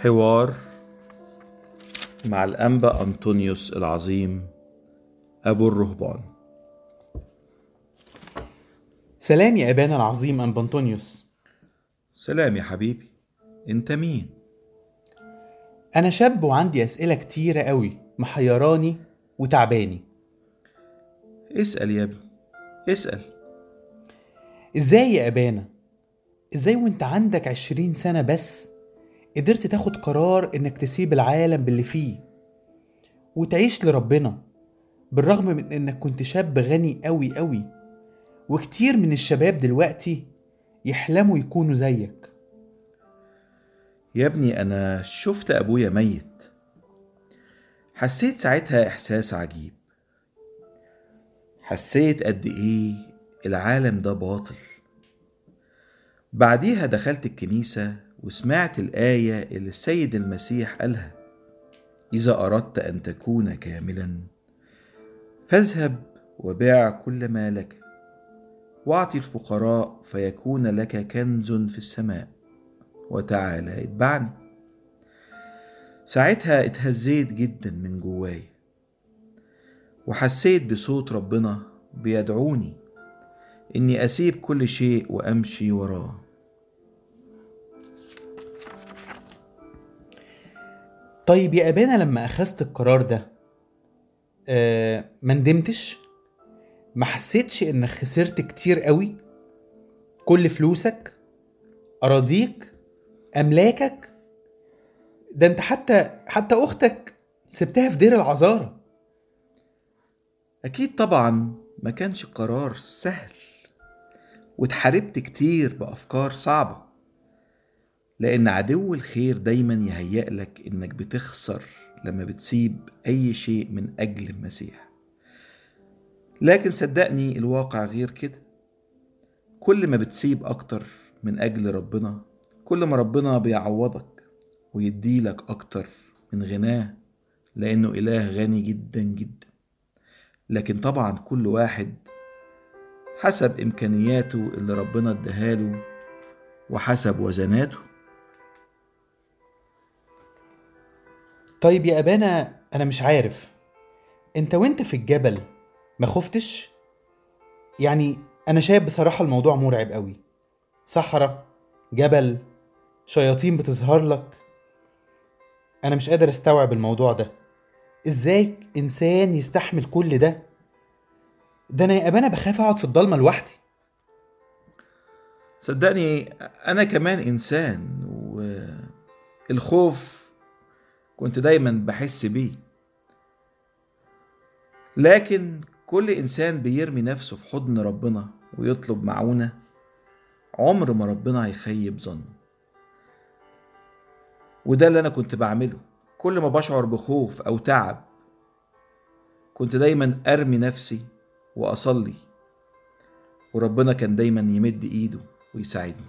حوار مع الأنبا أنطونيوس العظيم أبو الرهبان سلام يا أبانا العظيم أنبا أنطونيوس سلام يا حبيبي أنت مين؟ أنا شاب وعندي أسئلة كتيرة قوي محيراني وتعباني اسأل يا ابني اسأل إزاي يا أبانا؟ إزاي وإنت عندك عشرين سنة بس قدرت تاخد قرار إنك تسيب العالم باللي فيه وتعيش لربنا بالرغم من إنك كنت شاب غني قوي قوي وكتير من الشباب دلوقتي يحلموا يكونوا زيك يا ابني أنا شفت أبويا ميت حسيت ساعتها إحساس عجيب حسيت قد إيه العالم ده باطل بعديها دخلت الكنيسة وسمعت الآية اللي السيد المسيح قالها إذا أردت أن تكون كاملا فاذهب وبيع كل ما لك واعطي الفقراء فيكون لك كنز في السماء وتعالى اتبعني ساعتها اتهزيت جدا من جواي وحسيت بصوت ربنا بيدعوني اني اسيب كل شيء وامشي وراه طيب يا أبانا لما أخذت القرار ده آه ما ندمتش؟ ما حسيتش إنك خسرت كتير قوي؟ كل فلوسك؟ أراضيك؟ أملاكك؟ ده أنت حتى حتى أختك سبتها في دير العذارى اكيد طبعا ما كانش قرار سهل واتحاربت كتير بافكار صعبه لان عدو الخير دايما يهيأ لك انك بتخسر لما بتسيب اي شيء من اجل المسيح لكن صدقني الواقع غير كده كل ما بتسيب اكتر من اجل ربنا كل ما ربنا بيعوضك ويديلك اكتر من غناه لانه اله غني جدا جدا لكن طبعا كل واحد حسب امكانياته اللي ربنا اداهاله وحسب وزناته طيب يا أبانا أنا مش عارف أنت وأنت في الجبل ما خفتش؟ يعني أنا شايف بصراحة الموضوع مرعب قوي صحراء جبل شياطين بتظهر لك أنا مش قادر أستوعب الموضوع ده إزاي إنسان يستحمل كل ده؟ ده أنا يا أبانا بخاف أقعد في الضلمة لوحدي صدقني انا كمان انسان والخوف كنت دايما بحس بيه لكن كل انسان بيرمي نفسه في حضن ربنا ويطلب معونه عمر ما ربنا هيخيب ظنه وده اللي انا كنت بعمله كل ما بشعر بخوف او تعب كنت دايما ارمي نفسي واصلي وربنا كان دايما يمد ايده ويساعدني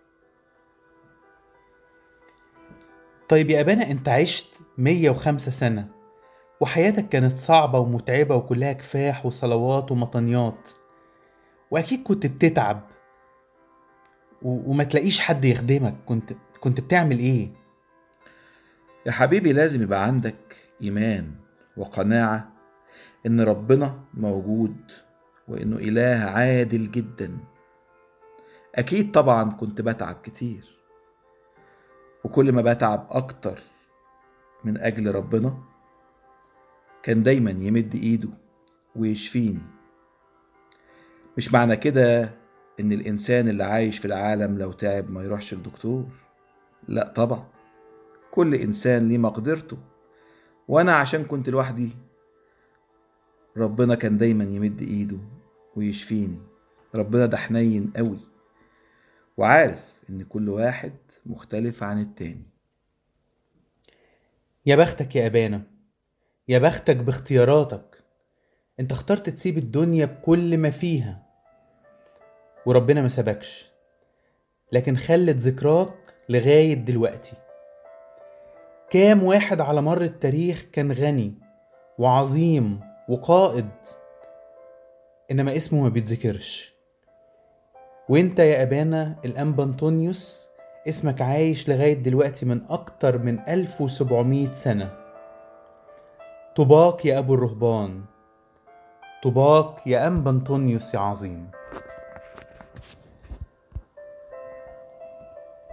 طيب يا أبانا أنت عشت 105 سنة وحياتك كانت صعبة ومتعبة وكلها كفاح وصلوات ومطنيات وأكيد كنت بتتعب و... وما تلاقيش حد يخدمك كنت كنت بتعمل إيه؟ يا حبيبي لازم يبقى عندك ايمان وقناعه ان ربنا موجود وانه اله عادل جدا اكيد طبعا كنت بتعب كتير وكل ما بتعب اكتر من اجل ربنا كان دايما يمد ايده ويشفيني مش معنى كده ان الانسان اللي عايش في العالم لو تعب ما يروحش للدكتور لا طبعا كل انسان ليه مقدرته وانا عشان كنت لوحدي ربنا كان دايما يمد ايده ويشفيني ربنا ده حنين قوي وعارف ان كل واحد مختلف عن التاني يا بختك يا أبانا يا بختك باختياراتك انت اخترت تسيب الدنيا بكل ما فيها وربنا ما سابكش لكن خلت ذكراك لغاية دلوقتي كام واحد على مر التاريخ كان غني وعظيم وقائد انما اسمه ما بيتذكرش وانت يا ابانا الانبا انطونيوس اسمك عايش لغاية دلوقتي من أكتر من 1700 سنة طوباك يا أبو الرهبان طوباك يا أنبا أنطونيوس يا عظيم